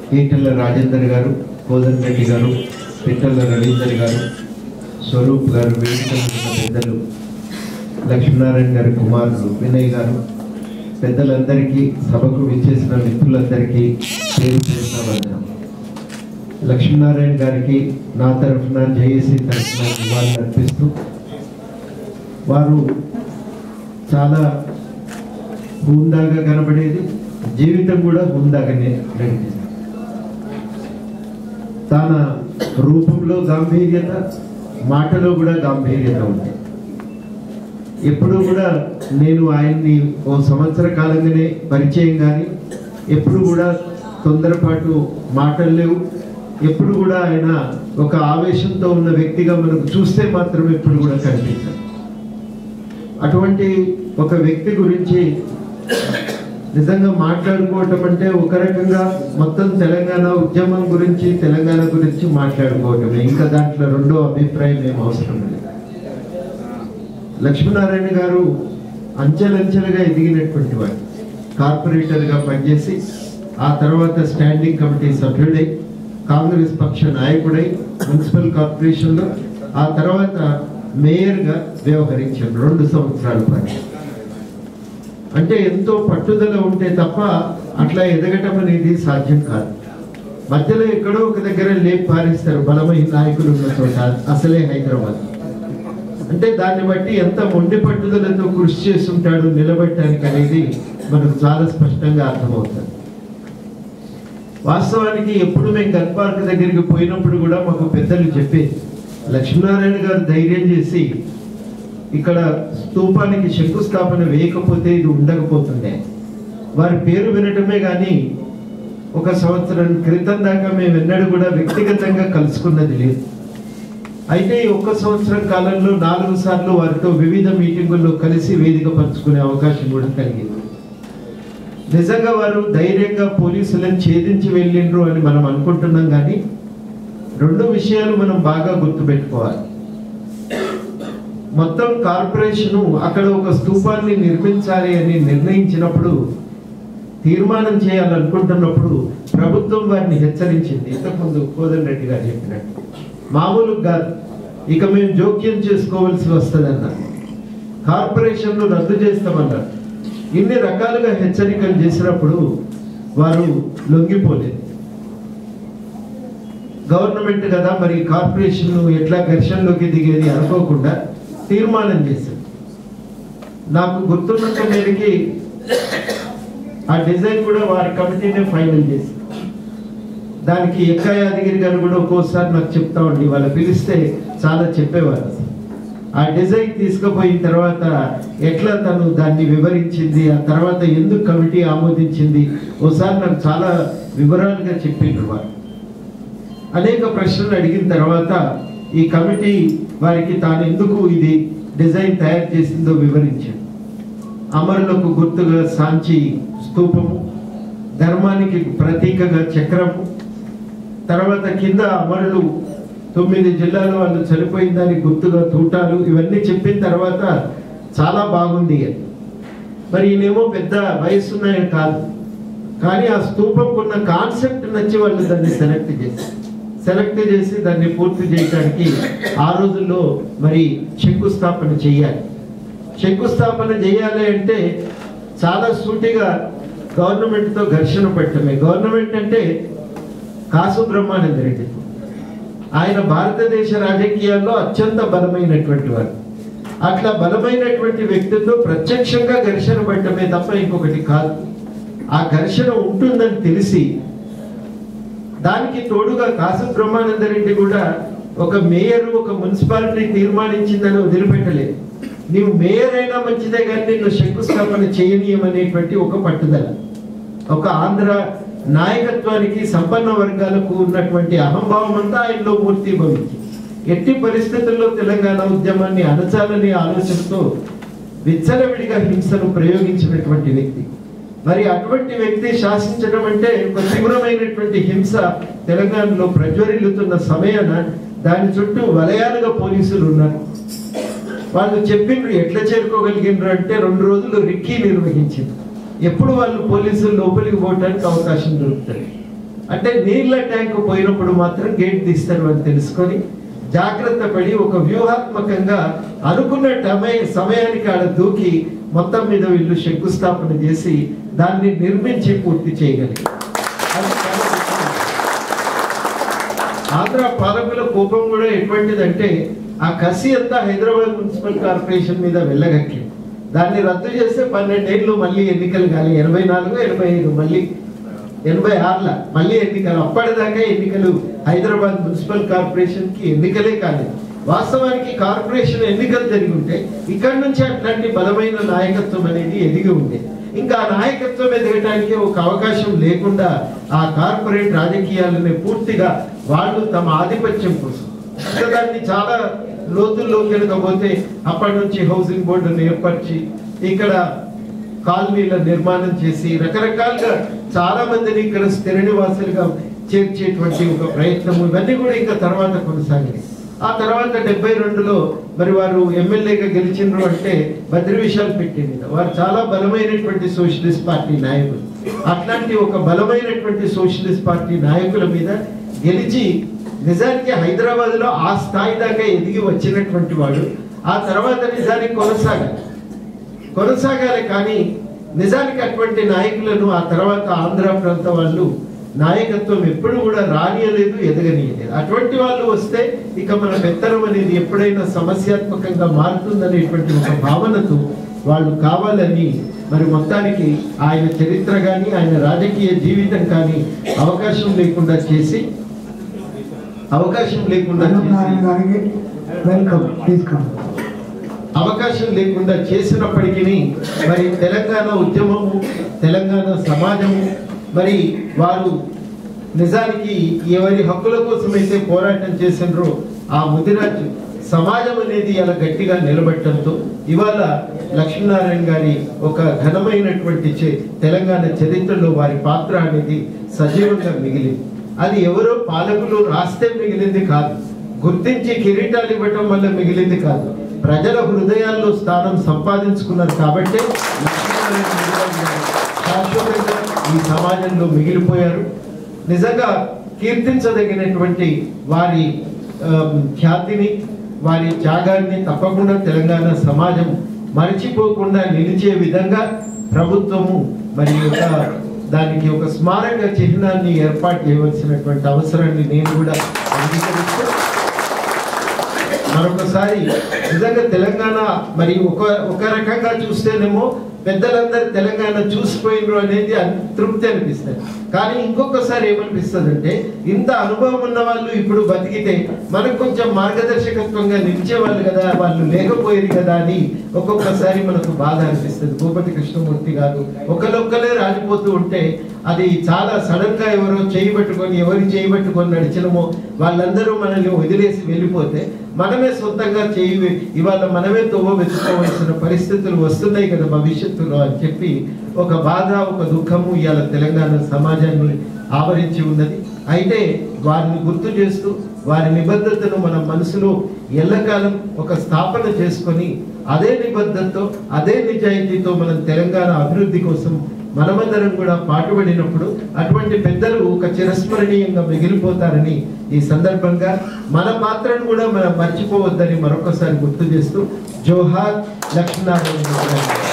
ఈటెల రాజేందర్ గారు కోదన్ రెడ్డి గారు పిట్టల రవీందర్ గారు స్వరూప్ గారు వేదికల మీద పెద్దలు లక్ష్మీనారాయణ గారి కుమారుడు వినయ్ గారు పెద్దలందరికీ సభకు విచ్చేసిన మిత్రులందరికీ పేరు పేరున వందనం లక్ష్మీనారాయణ గారికి నా తరఫున జేఏసీ తరఫున నివాళులు అర్పిస్తూ వారు చాలా హుందాగా కనబడేది జీవితం కూడా హుందాగానే నడిచింది తన రూపంలో గాంభీర్యత మాటలో కూడా గాంభీర్యత ఉంది ఎప్పుడు కూడా నేను ఆయన్ని ఓ సంవత్సర కాలంగానే పరిచయం కానీ ఎప్పుడు కూడా తొందరపాటు మాటలు లేవు ఎప్పుడు కూడా ఆయన ఒక ఆవేశంతో ఉన్న వ్యక్తిగా మనకు చూస్తే మాత్రం ఎప్పుడు కూడా కనిపించారు అటువంటి ఒక వ్యక్తి గురించి నిజంగా మాట్లాడుకోవటం అంటే ఒక రకంగా మొత్తం తెలంగాణ ఉద్యమం గురించి తెలంగాణ గురించి మాట్లాడుకోవటమే ఇంకా దాంట్లో రెండో అభిప్రాయం ఏం అవసరం లేదు లక్ష్మీనారాయణ గారు అంచెలంచెలుగా ఎదిగినటువంటి వాడు కార్పొరేటర్గా పనిచేసి ఆ తర్వాత స్టాండింగ్ కమిటీ సభ్యుడై కాంగ్రెస్ పక్ష నాయకుడై మున్సిపల్ కార్పొరేషన్లో ఆ తర్వాత మేయర్గా వ్యవహరించారు రెండు సంవత్సరాల పాటు అంటే ఎంతో పట్టుదల ఉంటే తప్ప అట్లా ఎదగటం అనేది సాధ్యం కాదు మధ్యలో ఎక్కడో ఒక దగ్గర లేపు పారిస్తారు బలమైన నాయకులు ఉన్న చోట అసలే హైదరాబాద్ అంటే దాన్ని బట్టి ఎంత మొండి పట్టుదలతో కృషి చేస్తుంటాడు నిలబెట్టడానికి అనేది మనకు చాలా స్పష్టంగా అర్థమవుతుంది వాస్తవానికి ఎప్పుడు మేము గన్ పార్క్ దగ్గరికి పోయినప్పుడు కూడా మాకు పెద్దలు చెప్పేది లక్ష్మీనారాయణ గారు ధైర్యం చేసి ఇక్కడ స్తూపానికి శంకుస్థాపన వేయకపోతే ఇది ఉండకపోతుండే వారి పేరు వినటమే కానీ ఒక సంవత్సరం క్రితం దాకా మేము ఎన్నడూ కూడా వ్యక్తిగతంగా కలుసుకున్నది లేదు అయితే ఈ ఒక్క సంవత్సరం కాలంలో నాలుగు సార్లు వారితో వివిధ మీటింగుల్లో కలిసి వేదిక పంచుకునే అవకాశం కూడా కలిగింది నిజంగా వారు ధైర్యంగా పోలీసులను ఛేదించి వెళ్ళిండ్రు అని మనం అనుకుంటున్నాం కానీ రెండు విషయాలు మనం బాగా గుర్తుపెట్టుకోవాలి మొత్తం కార్పొరేషను అక్కడ ఒక స్తూపాన్ని నిర్మించాలి అని నిర్ణయించినప్పుడు తీర్మానం చేయాలనుకుంటున్నప్పుడు ప్రభుత్వం వారిని హెచ్చరించింది ఇంతకుముందు కోదన్ రెడ్డి గారు చెప్పినట్టు మామూలుగా కాదు ఇక మేము జోక్యం చేసుకోవాల్సి వస్తుందన్నారు కార్పొరేషన్ను రద్దు చేస్తామన్నారు ఇన్ని రకాలుగా హెచ్చరికలు చేసినప్పుడు వారు లొంగిపోలేదు గవర్నమెంట్ కదా మరి కార్పొరేషన్ ఎట్లా ఘర్షణలోకి దిగేది అనుకోకుండా తీర్మానం చేశారు నాకు గుర్తున్నంత మేరకి ఆ డిజైన్ కూడా వారి కమిటీనే ఫైనల్ చేసింది దానికి ఎక్క యాదగిరి గారు కూడా ఒక్కోసారి నాకు చెప్తా ఉండి వాళ్ళు పిలిస్తే చాలా చెప్పేవారు ఆ డిజైన్ తీసుకుపోయిన తర్వాత ఎట్లా తను దాన్ని వివరించింది ఆ తర్వాత ఎందుకు కమిటీ ఆమోదించింది ఓసారి నాకు చాలా వివరాలుగా చెప్పిండ్రు వారు అనేక ప్రశ్నలు అడిగిన తర్వాత ఈ కమిటీ వారికి తాను ఎందుకు ఇది డిజైన్ తయారు చేసిందో వివరించాడు అమరులకు గుర్తుగా సాంచి స్తూపము ధర్మానికి ప్రతీకగా చక్రము తర్వాత కింద అమరులు తొమ్మిది జిల్లాలో వాళ్ళు చనిపోయిన దానికి గుర్తుగా తూటాలు ఇవన్నీ చెప్పిన తర్వాత చాలా బాగుంది అని మరి ఈయనేమో పెద్ద వయసున్నాయని కాదు కానీ ఆ స్తూపంకున్న కాన్సెప్ట్ నచ్చి వాళ్ళు దాన్ని సెలెక్ట్ చేశారు సెలెక్ట్ చేసి దాన్ని పూర్తి చేయడానికి ఆ రోజుల్లో మరి శంకుస్థాపన చేయాలి శంకుస్థాపన చేయాలి అంటే చాలా సూటిగా గవర్నమెంట్తో ఘర్షణ పెట్టడమే గవర్నమెంట్ అంటే కాసు బ్రహ్మానంద రెడ్డి ఆయన భారతదేశ రాజకీయాల్లో అత్యంత బలమైనటువంటి వారు అట్లా బలమైనటువంటి వ్యక్తితో ప్రత్యక్షంగా ఘర్షణ పడటమే తప్ప ఇంకొకటి కాదు ఆ ఘర్షణ ఉంటుందని తెలిసి దానికి తోడుగా కాసు బ్రహ్మానంద రెడ్డి కూడా ఒక మేయర్ ఒక మున్సిపాలిటీ తీర్మానించిందని వదిలిపెట్టలేదు నీవు మేయర్ అయినా మంచిదే కానీ నిన్ను శంకుస్థాపన చేయనీయమనేటువంటి ఒక పట్టుదల ఒక ఆంధ్ర నాయకత్వానికి సంపన్న వర్గాలకు ఉన్నటువంటి అహంభావం అంతా ఆయనలో మూర్తిభవించి ఎట్టి పరిస్థితుల్లో తెలంగాణ ఉద్యమాన్ని అణచాలనే ఆలోచనతో విచ్చలవిడిగా హింసను ప్రయోగించినటువంటి వ్యక్తి మరి అటువంటి వ్యక్తి శాసించడం అంటే ఒక తీవ్రమైనటువంటి హింస తెలంగాణలో ప్రజ్వరిల్లుతున్న సమయాన దాని చుట్టూ వలయాలుగా పోలీసులు ఉన్నారు వాళ్ళు చెప్పిండ్రు ఎట్లా చేరుకోగలిగినారు అంటే రెండు రోజులు రిక్కీ నిర్వహించింది ఎప్పుడు వాళ్ళు పోలీసులు లోపలికి పోవడానికి అవకాశం దొరుకుతుంది అంటే నీళ్ళ ట్యాంకు పోయినప్పుడు మాత్రం గేట్ తీస్తారు అని తెలుసుకొని జాగ్రత్త పడి ఒక వ్యూహాత్మకంగా అనుకున్న టమయ సమయానికి ఆడ దూకి మొత్తం మీద వీళ్ళు శంకుస్థాపన చేసి దాన్ని నిర్మించి పూర్తి చేయగలిగారు అది చాలా గొప్పది. ఆంధ్ర పాలకుల కోపం కూడా ఎటువంటిదంటే ఆ కసి అంతా హైదరాబాద్ మున్సిపల్ కార్పొరేషన్ మీద వెళ్ళగక్కి దాన్ని రద్దు చేస్తే పన్నెండేళ్ళు మళ్ళీ ఎన్నికలు కాలి ఎనభై నాలుగు ఎనభై ఐదు మళ్ళీ ఎనభై ఆరుల మళ్ళీ ఎన్నికలు అప్పటిదాకా ఎన్నికలు హైదరాబాద్ మున్సిపల్ కార్పొరేషన్ కి ఎన్నికలే కాలేదు వాస్తవానికి కార్పొరేషన్ ఎన్నికలు జరిగి ఉంటే ఇక్కడ నుంచి అట్లాంటి బలమైన నాయకత్వం అనేది ఎదిగి ఉండేది ఇంకా ఆ నాయకత్వం ఎదగటానికి ఒక అవకాశం లేకుండా ఆ కార్పొరేట్ రాజకీయాలని పూర్తిగా వాళ్ళు తమ ఆధిపత్యం కోసం ఇంకా దాన్ని చాలా లోతుల్లోకి వెళ్ళకపోతే అప్పటి నుంచి హౌసింగ్ బోర్డును ఏర్పరిచి ఇక్కడ కాలనీల నిర్మాణం చేసి రకరకాలుగా చాలా మందిని ఇక్కడ స్థిర నివాసులుగా చేర్చేటువంటి ఒక ప్రయత్నం ఇవన్నీ కూడా ఇంకా తర్వాత కొనసాగాయి ఆ తర్వాత డెబ్బై రెండులో మరి వారు ఎమ్మెల్యేగా గెలిచిండ్రు అంటే బద్రి విషయాలు పెట్టింది వారు చాలా బలమైనటువంటి సోషలిస్ట్ పార్టీ నాయకులు అట్లాంటి ఒక బలమైనటువంటి సోషలిస్ట్ పార్టీ నాయకుల మీద గెలిచి నిజానికి హైదరాబాద్ లో ఆ స్థాయి దాకా ఎదిగి వచ్చినటువంటి వాడు ఆ తర్వాత నిజానికి కొనసాగాలి కొనసాగాలి కానీ నిజానికి అటువంటి నాయకులను ఆ తర్వాత ఆంధ్ర ప్రాంత వాళ్ళు నాయకత్వం ఎప్పుడు కూడా రానియలేదు ఎదగనీయలేదు అటువంటి వాళ్ళు వస్తే ఇక మన పెత్తనం అనేది ఎప్పుడైనా సమస్యాత్మకంగా మారుతుందనేటువంటి ఒక భావనతో వాళ్ళు కావాలని మరి మొత్తానికి ఆయన చరిత్ర కానీ ఆయన రాజకీయ జీవితం కానీ అవకాశం లేకుండా చేసి అవకాశం లేకుండా నారాయణ చేసి గారికి వెల్కమ్ ప్లీజ్ కమ్ అవకాశం లేకుండా చేసినప్పటికీ మరి తెలంగాణ ఉద్యమము తెలంగాణ సమాజము మరి వారు నిజానికి ఎవరి హక్కుల కోసం అయితే పోరాటం చేసినరో ఆ ముదిరాజు సమాజం అనేది అలా గట్టిగా నిలబెట్టడంతో ఇవాళ లక్ష్మీనారాయణ గారి ఒక ఘనమైనటువంటి చే- తెలంగాణ చరిత్రలో వారి పాత్ర అనేది సజీవంగా మిగిలింది అది ఎవరో పాలకులు రాస్తే మిగిలింది కాదు గుర్తించి కిరీటాలు ఇవ్వటం వల్ల మిగిలింది కాదు ప్రజల హృదయాల్లో స్థానం సంపాదించుకున్నారు కాబట్టి లక్ష్మీనారాయణ ముదిరాజు గారు శాశ్వతంగా ఈ సమాజంలో మిగిలిపోయారు నిజంగా కీర్తించదగినటువంటి వారి ఆమ్, ఖ్యాతిని వారి త్యాగాన్ని తప్పకుండా తెలంగాణ సమాజం మర్చిపోకుండా నిలిచే విధంగా ప్రభుత్వము మరి ఒక దానికి ఒక స్మారక చిహ్నాన్ని ఏర్పాటు చేయవలసినటువంటి అవసరాన్ని నేను కూడా అంగీకరిస్తూ మరొకసారి నిజంగా తెలంగాణ మరి ఒక ఒక రకంగా చూస్తేనేమో పెద్దలందరూ తెలంగాణ చూసిపోయినరు అనేది అన్- తృప్తి అనిపిస్తుంది కానీ ఇంకొకసారి ఏమనిపిస్తుంది అంటే ఇంత అనుభవం ఉన్న వాళ్ళు ఇప్పుడు బతికితే మనకు కొంచెం మార్గదర్శకత్వంగా నిలిచే వాళ్ళు కదా వాళ్ళు లేకపోయారు కదా అని ఒక్కొక్కసారి మనకు బాధ అనిపిస్తుంది భూపతి కృష్ణమూర్తి గారు ఒకరొక్కలే రాలిపోతూ ఉంటే అది చాలా సడన్ గా ఎవరో చేయి పట్టుకొని ఎవరి చేయి పట్టుకొని నడిచినమో వాళ్ళందరూ మనల్ని వదిలేసి వెళ్ళిపోతే మనమే సొంతంగా చేయి వె- ఇవాళ మనమే తొవ్వ వెతుక్కోవాల్సిన పరిస్థితులు వస్తున్నాయి కదా భవిష్యత్తులో అని చెప్పి ఒక బాధ ఒక దుఃఖము ఇవాళ తెలంగాణ సమాజాన్ని ఆవరించి ఉన్నది అయితే వారిని గుర్తు చేస్తూ వారి నిబద్ధతను మన మనసులో ఎల్లకాలం ఒక స్థాపన చేసుకొని అదే నిబద్ధతతో అదే నిజాయితీతో మనం తెలంగాణ అభివృద్ధి కోసం మనమందరం కూడా పాటుపడినప్పుడు అటువంటి పెద్దలు ఒక చిరస్మరణీయంగా మిగిలిపోతారని ఈ సందర్భంగా మన పాత్రను కూడా మనం మర్చిపోవద్దని మరొకసారి గుర్తు చేస్తూ జోహార్ లక్ష్మీనారాయణ గారు.